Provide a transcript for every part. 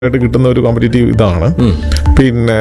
ആയിട്ട് കിട്ടുന്ന ഒരു കോമ്പറ്റേറ്റീവ് ഇതാണ് പിന്നെ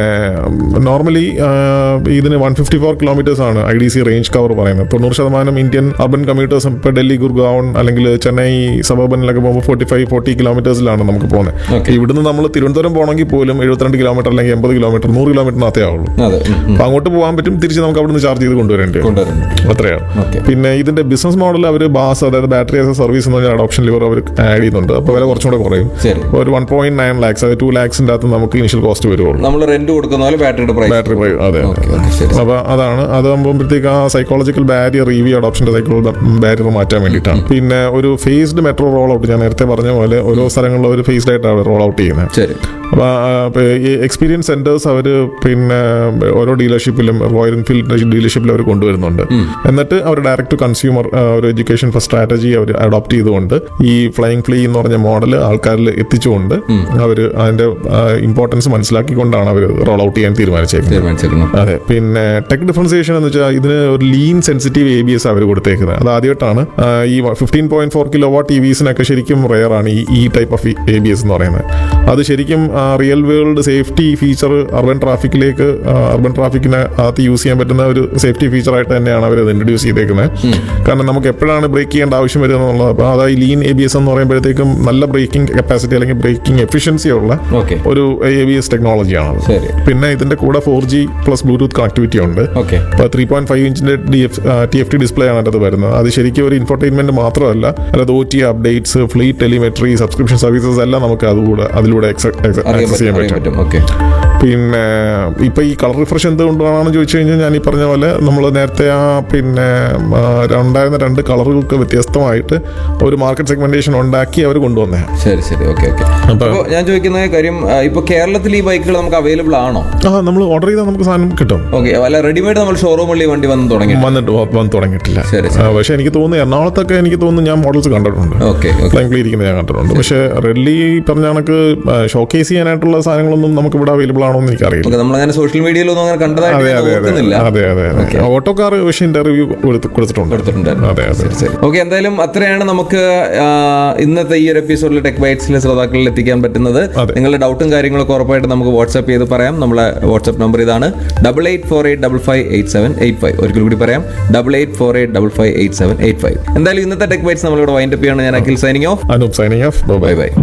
നോർമലി ഇതിന് വൺ ഫിഫ്റ്റി ഫോർ കിലോമീറ്റേഴ്സ് ആണ് I D C range cover പറയുന്നത് തൊണ്ണൂറ് ശതമാനം ഇന്ത്യൻ അർബൻ കമ്മ്യൂട്ടേഴ്സ് ഇപ്പോൾ ഡൽഹി ഗുർഗാവൺ അല്ലെങ്കിൽ ചെന്നൈ സബർബനിലൊക്കെ പോകുമ്പോൾ ഫോർട്ടി ഫൈവ് ഫോർട്ടി കിലോമീറ്റേഴ്സിലാണ് നമുക്ക് പോകുന്നത് Okay. ഇവിടുന്ന് നമ്മൾ തിരുവനന്തപുരം പോകണമെങ്കിൽ പോലും എഴുപത്തിരണ്ട് കിലോമീറ്റർ അല്ലെങ്കിൽ എൺപത് കിലോമീറ്റർ നൂറ് കിലോമീറ്ററിനകത്തേ ആവുള്ളൂ അതെ ഉം, ഉം. അപ്പോൾ അങ്ങോട്ട് പോകാൻ പറ്റും തിരിച്ച് നമുക്ക് അവിടുന്ന് ചാർജ് ചെയ്ത് കൊണ്ടുവരേണ്ടി വരും കൊണ്ടുവരുന്നു അത്രയാണ് Okay. പിന്നെ ഇതിന്റെ ബിസിനസ് മോഡൽ അവർ ബാസ് അതായത് ബാറ്ററി ആസ് എ സർവീസ് എന്ന് പറഞ്ഞാൽ അഡോപ്ഷൻ ലിവർ അവർ ആഡ് ചെയ്യുന്നുണ്ട് അപ്പോൾ വില കുറച്ചും കൂടെ കുറയും ശരി ഒരു വൺ പോയിന്റ് നയൻ ലാക്സ് അതായത് ടു ലാക്സിന്റെ അകത്ത് നമുക്ക് ഇനിഷ്യൽ കോസ്റ്റ് വരുവുള്ളൂ നമ്മൾ റെന്റ് കൊടുക്കുന്ന പോലെ ബാറ്ററിയുടെ പ്രൈസ് ബാറ്ററി പ്രൈ അതെ ഓക്കെ ഓക്കെ ശരി അപ്പൊ അതാണ് അതാകുമ്പോഴത്തേക്ക് ആ സൈക്കോളജിക്കൽ ബാരിയർ ഇ വി അഡോപ്ഷന്റെ സൈക്കോളജിക്കൽ ബാരിയർ മാറ്റാൻ വേണ്ടിയിട്ടാണ് പിന്നെ ഒരു ഫേസ്ഡ് മെട്രോ റോൾ ഔട്ട് ഞാൻ നേരത്തെ പറഞ്ഞ പോലെ ഓരോ സ്ഥലങ്ങളിലും ഒരു ഫേസ്ഡ് ആയിട്ടാണ് റോൾ ഔട്ട് ചെയ്യുന്നത് ശരി അപ്പോൾ ഈ എക്സ്പീരിയൻസ് സെന്റേഴ്സ് അവർ പിന്നെ ഓരോ ഡീലർഷിപ്പിലും റോയൽ എൻഫീൽഡ് ഡീലർഷിപ്പിൽ അവർ കൊണ്ടുവരുന്നുണ്ട് എന്നിട്ട് അവർ ഡയറക്റ്റ് ടു കൺസ്യൂമർ ഒരു എഡ്യൂക്കേഷൻ ഫസ്റ്റ് സ്ട്രാറ്റജി അവർ അഡോപ്റ്റ് ചെയ്തുകൊണ്ട് ഈ ഫ്ലൈയിങ് ഫ്ലീ എന്ന് പറഞ്ഞ മോഡൽ ആൾക്കാരിൽ എത്തിച്ചുകൊണ്ട് അവർ അതിന്റെ ഇമ്പോർട്ടൻസ് മനസ്സിലാക്കിക്കൊണ്ടാണ് അവർ റോൾ ഔട്ട് ചെയ്യാൻ തീരുമാനിച്ചേക്കുന്നത് തീരുമാനിച്ചേക്കുന്നു അതെ പിന്നെ ടെക് ഡിഫറൻസിയേഷൻ എന്ന് വെച്ചാൽ ഇതിന് ഒരു lean sensitive A B S അവർ കൊടുത്തേക്കുന്നത് അത് ആദ്യമായിട്ടാണ് ആ, ഈ fifteen point four kilowatt ടി വിസിനൊക്കെ ശരിക്കും റെയർ ആണ് ഈ ഈ type of A B S എന്ന് പറയുന്നത് അത് ശരിക്കും real world safety feature urban ട്രാഫിക്കിലേക്ക് അർബൻ ട്രാഫിക്കിന് അകത്ത് യൂസ് ചെയ്യാൻ പറ്റുന്ന ഒരു സേഫ്റ്റി ഫീച്ചറായിട്ട് തന്നെയാണ് അവർ അത് ഇൻട്രൊഡ്യൂസ് ചെയ്തേക്കുന്നത് കാരണം നമുക്ക് എപ്പോഴാണ് ബ്രേക്ക് ചെയ്യേണ്ട ആവശ്യം വരുന്നത് എന്നുള്ളത് അപ്പോൾ അതായത് ലീൻ എ ബി എസ് എന്ന് പറയുമ്പോഴത്തേക്കും നല്ല ബ്രേക്കിംഗ് കപ്പാസിറ്റി അല്ലെങ്കിൽ ബ്രേക്കിംഗ് എഫിഷ്യൻസി ഉള്ള ഓക്കെ ഒരു എ ബി എസ് ടെക്നോളജിയാണ് ശരി പിന്നെ ഇതിന്റെ കൂടെ four G plus Bluetooth connectivity ഉണ്ട് ഓക്കെ ഇപ്പോൾ ത്രീ പോയിന്റ് ഫൈവ് ഇഞ്ചിന്റെ D F T F T display ആണ് അതിനകത്ത് വരുന്നത് അത് ശരിക്കും ഒരു ഇൻഫർടൈൻമെന്റ് മാത്രമല്ല അല്ലാതെ O T updates fleet telemetry subscription services എല്ലാം നമുക്ക് അതുകൂടെ അതിലൂടെ അറിയാൻ ആക്സസ് ചെയ്യാൻ പറ്റും അറിയാൻ പറ്റും പറ്റും ഓക്കെ പിന്നെ ഇപ്പൊ ഈ കളർ റിഫ്രഷ് എന്തുകൊണ്ടാണെന്ന് ചോദിച്ചു കഴിഞ്ഞാൽ ഞാൻ ഈ പറഞ്ഞ പോലെ നമ്മൾ നേരത്തെ ആ പിന്നെ ആ, ഉണ്ടായിരുന്ന രണ്ട് കളറുകൾക്ക് വ്യത്യസ്തമായിട്ട് ഒരു മാർക്കറ്റ് സെഗ്മെന്റേഷൻ ഉണ്ടാക്കി അവർ കൊണ്ടുവന്നേ ശരി ശരി ഓക്കെ ഓക്കെ അപ്പൊ അപ്പോൾ ഞാൻ ചോദിക്കുന്ന കാര്യം ആ, ഇപ്പൊ കേരളത്തിൽ ഈ ബൈക്കുകൾ നമുക്ക് അവൈലബിൾ ആണോ ആ നമ്മൾ ഓർഡർ ചെയ്താൽ നമുക്ക് സാധനം കിട്ടും ഓക്കെ അല്ല റെഡിമെയ്ഡ് നമ്മൾ ഷോറൂമിൽ വണ്ടി വന്ന് തുടങ്ങി വന്നിട്ട് വ- വന്ന് തുടങ്ങിയിട്ടില്ല ശരി, ആ, പക്ഷെ എനിക്ക് തോന്നുന്നു എറണാകുളത്തൊക്കെ എനിക്ക് തോന്നുന്നു ഞാൻ മോഡൽസ് കണ്ടിട്ടുണ്ട് ഓക്കെ ഓക്കെ ഫ്ലൈംഗ്ലി ഇരിക്കുന്ന ഞാൻ കണ്ടിട്ടുണ്ട് പക്ഷെ റെഡ്ലി പറഞ്ഞ കണക്ക് ഷോക്കേസ് ചെയ്യാനായിട്ടുള്ള സാധനങ്ങളൊന്നും നമുക്ക് ഇവിടെ അവൈലബിൾ ആണോ എന്ന് എനിക്കറിയില്ല ഓക്കെ നമ്മളങ്ങനെ സോഷ്യൽ മീഡിയയിലൊന്നും അങ്ങനെ കണ്ടതായിട്ട് അതെ ഞാൻ അതെ അതെ ഓർക്കുന്നില്ല അതെ അതെ അതെ ഓട്ടോക്കാർ പക്ഷേ ഇന്റർവ്യൂ കൊടുത്തിട്ടുണ്ട് കൊടുത്തിട്ടുണ്ടായിരുന്നു അതെ അതെ ശരി ഓക്കെ എന്തായാലും അത്രയാണ് നമുക്ക് ആ, ഇന്നത്തെ ഈ ഒരു എപ്പിസോഡിൽ ടെക് ബൈറ്റ്സിലെ ശ്രോതാക്കളിൽ എത്തിക്കാൻ പറ്റുന്നത് അതെ. നിങ്ങളുടെ ഡൗട്ടും കാര്യങ്ങളൊക്കെ ഉറപ്പായിട്ട് നമുക്ക് വാട്സ്ആപ്പ് ചെയ്ത് പറയാം നമ്മളെ വാട്സ്ആപ്പ് നമ്പർ ഇതാണ് double eight four eight double five eight seven eight five ഒരിക്കൽ കൂടി പറയാം double eight four eight double five eight seven eight five എന്തായാലും ഇന്നത്തെ ടെക് ബൈറ്റ്സ് നമ്മളിവിടെ വൈൻഡപ്പ് ചെയ്യാണ് ഞാൻ Akhil signing off Anoop signing off bye bye bye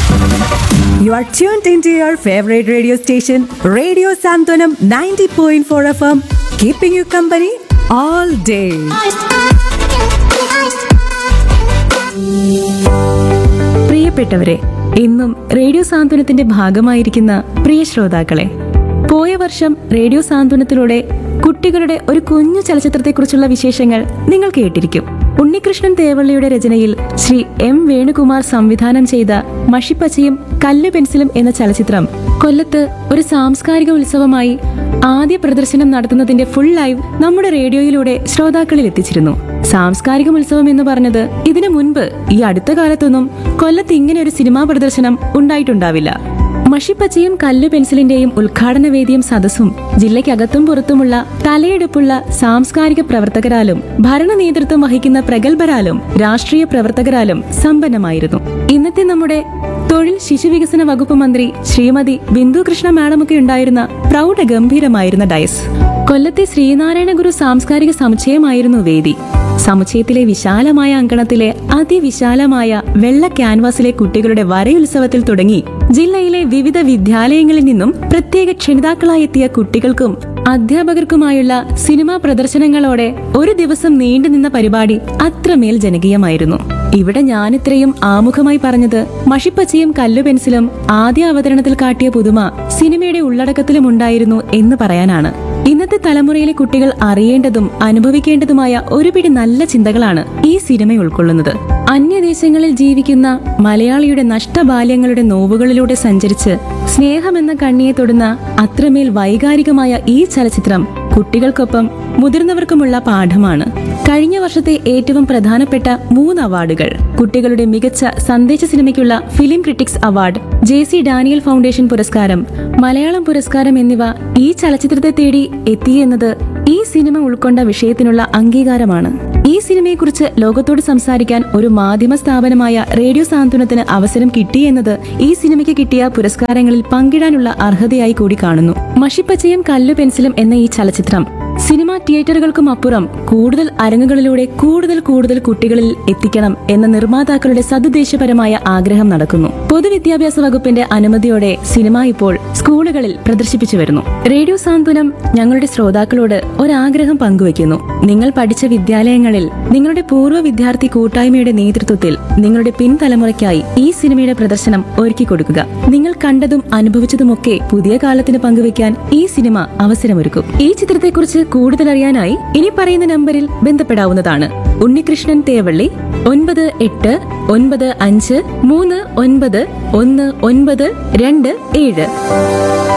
You are tuned into your favorite radio station, Radio Santonam 90.4 FM, keeping you company all day. പ്രിയപ്പെട്ടവരെ ഇന്നും radio സാന്ത്വനത്തിന്റെ ഭാഗമായിരിക്കുന്ന പ്രിയ ശ്രോതാക്കളെ പോയ വർഷം റേഡിയോ സാന്ത്വനത്തിലൂടെ കുട്ടികളുടെ ഒരു കുഞ്ഞു ചലച്ചിത്രത്തെക്കുറിച്ചുള്ള വിശേഷങ്ങൾ നിങ്ങൾ കേട്ടിരിക്കും ഉണ്ണികൃഷ്ണൻ തേവള്ളിയുടെ രചനയിൽ ശ്രീ എം വേണുകുമാർ സംവിധാനം ചെയ്ത മഷിപ്പച്ചയും കല്ല് പെൻസിലും എന്ന ചലച്ചിത്രം കൊല്ലത്ത് ഒരു സാംസ്കാരിക ഉത്സവമായി ആദ്യ പ്രദർശനം നടത്തുന്നതിന്റെ ഫുൾ ലൈവ് നമ്മുടെ റേഡിയോയിലൂടെ ശ്രോതാക്കളിൽ എത്തിച്ചിരുന്നു സാംസ്കാരിക ഉത്സവം എന്ന് പറഞ്ഞത് ഇതിനു മുൻപ് ഈ അടുത്ത കാലത്തൊന്നും കൊല്ലത്ത് ഇങ്ങനെ ഒരു സിനിമാ പ്രദർശനം ഉണ്ടായിട്ടുണ്ടാവില്ല മഷിപ്പച്ചയും കല്ലു പെൻസിലിന്റെയും ഉദ്ഘാടന വേദിയും സദസ്സും ജില്ലയ്ക്കകത്തും പുറത്തുമുള്ള തലയെടുപ്പുള്ള സാംസ്കാരിക പ്രവർത്തകരാലും ഭരണ നേതൃത്വം വഹിക്കുന്ന പ്രഗത്ഭരാലും രാഷ്ട്രീയ പ്രവർത്തകരാലും സമ്പന്നമായിരുന്നു ഇന്നത്തെ നമ്മുടെ തൊഴിൽ ശിശുവികസന വകുപ്പ് മന്ത്രി ശ്രീമതി ബിന്ദു കൃഷ്ണ മാഡമൊക്കെ ഉണ്ടായിരുന്ന പ്രൗഢ ഗംഭീരമായിരുന്ന ഡയസ് കൊല്ലത്തെ ശ്രീനാരായണ ഗുരു സാംസ്കാരിക സമുച്ചയമായിരുന്നു വേദി സമുച്ചയത്തിലെ വിശാലമായ അങ്കണത്തിലെ അതിവിശാലമായ വെള്ള ക്യാൻവാസിലെ കുട്ടികളുടെ വരയുത്സവത്തിൽ തുടങ്ങി ജില്ലയിലെ വിവിധ വിദ്യാലയങ്ങളിൽ നിന്നും പ്രത്യേക ക്ഷണിതാക്കളായി എത്തിയ കുട്ടികൾക്കും അധ്യാപകർക്കുമായുള്ള സിനിമാ പ്രദർശനങ്ങളോടെ ഒരു ദിവസം നീണ്ടുനിന്ന പരിപാടി അത്രമേൽ ജനകീയമായിരുന്നു ഇവിടെ ഞാനിത്രയും ആമുഖമായി പറഞ്ഞത് മഷിപ്പച്ചയും കല്ലു പെൻസിലും ആദ്യ അവതരണത്തിൽ കാട്ടിയ പുതുമ സിനിമയുടെ ഉള്ളടക്കത്തിലും ഉണ്ടായിരുന്നു എന്ന് പറയാനാണ് ഇന്നത്തെ തലമുറയിലെ കുട്ടികൾ അറിയേണ്ടതും അനുഭവിക്കേണ്ടതുമായ ഒരുപിടി നല്ല ചിന്തകളാണ് ഈ സിനിമ ഉൾക്കൊള്ളുന്നത് അന്യദേശങ്ങളിൽ ജീവിക്കുന്ന മലയാളിയുടെ നഷ്ടബാല്യങ്ങളുടെ നോവുകളിലൂടെ സഞ്ചരിച്ച് സ്നേഹമെന്ന കണ്ണിയെ തൊടുന്ന അത്രമേൽ വൈകാരികമായ ഈ ചലച്ചിത്രം കുട്ടികൾക്കൊപ്പം മുതിർന്നവർക്കുമുള്ള പാഠമാണ് കഴിഞ്ഞ വർഷത്തെ ഏറ്റവും പ്രധാനപ്പെട്ട മൂന്ന് അവാർഡുകൾ കുട്ടികളുടെ മികച്ച സന്ദേശ സിനിമയ്ക്കുള്ള film critics award J C Daniel foundation പുരസ്കാരം മലയാളം പുരസ്കാരം എന്നിവ ഈ ചലച്ചിത്രത്തെ തേടി എത്തിയെന്നത് ഈ സിനിമ ഉൾക്കൊണ്ട വിഷയത്തിനുള്ള അംഗീകാരമാണ് ഈ സിനിമയെക്കുറിച്ച് ലോകത്തോട് സംസാരിക്കാൻ ഒരു മാധ്യമ സ്ഥാപനമായ റേഡിയോ സാന്ത്വനത്തിന് അവസരം കിട്ടിയെന്നത് ഈ സിനിമയ്ക്ക് കിട്ടിയ പുരസ്കാരങ്ങളിൽ പങ്കിടാനുള്ള അർഹതയായി കൂടി കാണുന്നു മഷിപ്പച്ചയും കല്ലു പെൻസിലും എന്ന ഈ ചലച്ചിത്രം സിനിമാ തിയേറ്ററുകൾക്കും അപ്പുറം കൂടുതൽ അരങ്ങുകളിലൂടെ കൂടുതൽ കൂടുതൽ കുട്ടികളിൽ എത്തിക്കണം എന്ന നിർമ്മാതാക്കളുടെ സതുദ്ദേശപരമായ ആഗ്രഹം നടക്കുന്നു പൊതുവിദ്യാഭ്യാസ വകുപ്പിന്റെ അനുമതിയോടെ സിനിമ ഇപ്പോൾ സ്കൂളുകളിൽ പ്രദർശിപ്പിച്ചു വരുന്നു റേഡിയോ സാന്ത്വനം ഞങ്ങളുടെ ശ്രോതാക്കളോട് ഒരാഗ്രഹം പങ്കുവയ്ക്കുന്നു നിങ്ങൾ പഠിച്ച വിദ്യാലയങ്ങളിൽ നിങ്ങളുടെ പൂർവ്വ വിദ്യാർത്ഥി കൂട്ടായ്മയുടെ നേതൃത്വത്തിൽ നിങ്ങളുടെ പിൻതലമുറയ്ക്കായി ഈ സിനിമയുടെ പ്രദർശനം ഒരുക്കി കൊടുക്കുക നിങ്ങൾ കണ്ടതും അനുഭവിച്ചതുമൊക്കെ പുതിയ കാലത്തിന് പങ്കുവയ്ക്കാൻ ഈ സിനിമ അവസരമൊരുക്കും ഈ ചിത്രത്തെക്കുറിച്ച് കൂടുതൽ അറിയാനായി ഇനി പറയുന്ന നമ്പറിൽ ബന്ധപ്പെടാവുന്നതാണ് ഉണ്ണികൃഷ്ണൻ തേവള്ളി ഒൻപത് എട്ട് ഒൻപത് അഞ്ച് മൂന്ന് ഒൻപത് ഒന്ന് ഒൻപത് രണ്ട് ഏഴ്